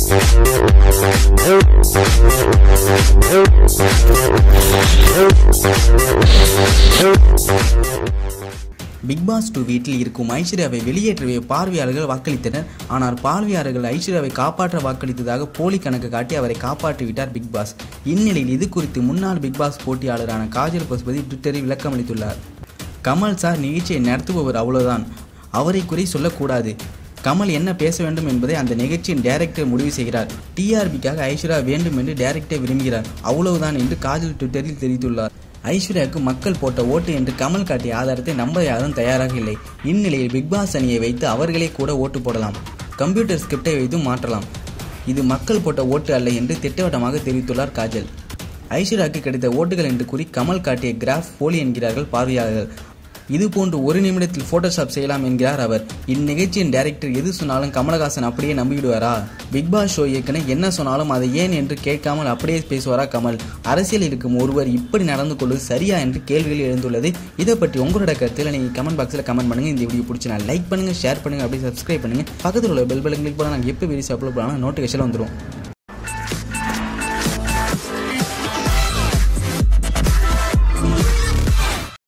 big pass two வீட்டில் இருக்கும் ஐஸ்வர்யாவை வெளியேற்றவே பார்வையாளர்கள் வாக்களித்தனர் ஆனால் பார்வையாளர்கள் ஐஸ்வர்யாவை காப்பாற்ற வாக்களித்ததாக போலி கணக்கு காட்டி அவரை காப்பாற்றிவிட்டார் பிக் பாஸ் இந்நிலையில் இது குறித்து முன்னாள் பிக் பாஸ் போட்டியாளரான காஜல் பசுபதி ட்விட்டரில் விளக்கம் அளித்துள்ளார் கமல் சார் நிகழ்ச்சியை நடத்துபவர் அவ்வளவுதான் அவரை குறை சொல்லக்கூடாது கமல் என்ன பேச வேண்டும் என்பதை அந்த நிகழ்ச்சியின் டைரக்டர் முடிவு செய்கிறார் டிஆர்பிக்காக ஐஸ்வர்யா வேண்டும் என்று டைரக்டர் விரும்புகிறார் அவ்வளவுதான் என்று காஜல் ட்விட்டரில் தெரிவித்துள்ளார் ஐஸ்வர்யாவுக்கு மக்கள் போட்ட ஓட்டு என்று கமல் காட்டிய ஆதாரத்தை நம்ப யாரும் தயாராக இல்லை இந்நிலையில் பிக்பாஸ் அணியை வைத்து அவர்களே கூட ஓட்டு போடலாம் கம்ப்யூட்டர் ஸ்கிரிப்டை வைத்தும் மாற்றலாம் இது மக்கள் போட்ட ஓட்டு அல்ல என்று திட்டவட்டமாக தெரிவித்துள்ளார் காஜல் ஐஸ்வர்யாவுக்கு கிடைத்த ஓட்டுகள் என்று கூறி கமல் காட்டிய கிராஃப் போலி என்கிறார்கள் பார்வையாளர்கள் இது போன்று ஒரு நிமிடத்தில் போட்டோஷாப் செய்யலாம் என்கிறார் அவர் இந்நிகழ்ச்சியின் டைரக்டர் எது சொன்னாலும் கமலஹாசன் அப்படியே நம்பிவிடுவாரா பிக் பாஸ் ஷோ இயக்குனர் என்ன சொன்னாலும் அதை ஏன் என்று கேட்காமல் அப்படியே பேசுவாரா கமல் அரசியல் இருக்கும் ஒருவர் இப்படி நடந்து கொள்வது சரியா என்று கேள்விகள் எழுந்துள்ளது இதை பற்றி உங்களோட கருத்தில் நீங்கள் கமெண்ட் பாக்ஸில் கமெண்ட் பண்ணுங்க இந்த வீடியோ பிடிச்சினா லைக் பண்ணுங்க ஷேர் பண்ணுங்க அப்படியே சப்ஸ்கிரைப் பண்ணுங்க பக்கத்தில் உள்ள பெல் பட்டன் கிளிக் பண்ணால் நாங்கள் எப்போ வீடியோஸ் அப்லோட் பண்ணாலும் நோட்டிஃபிகேஷன் வந்துடும்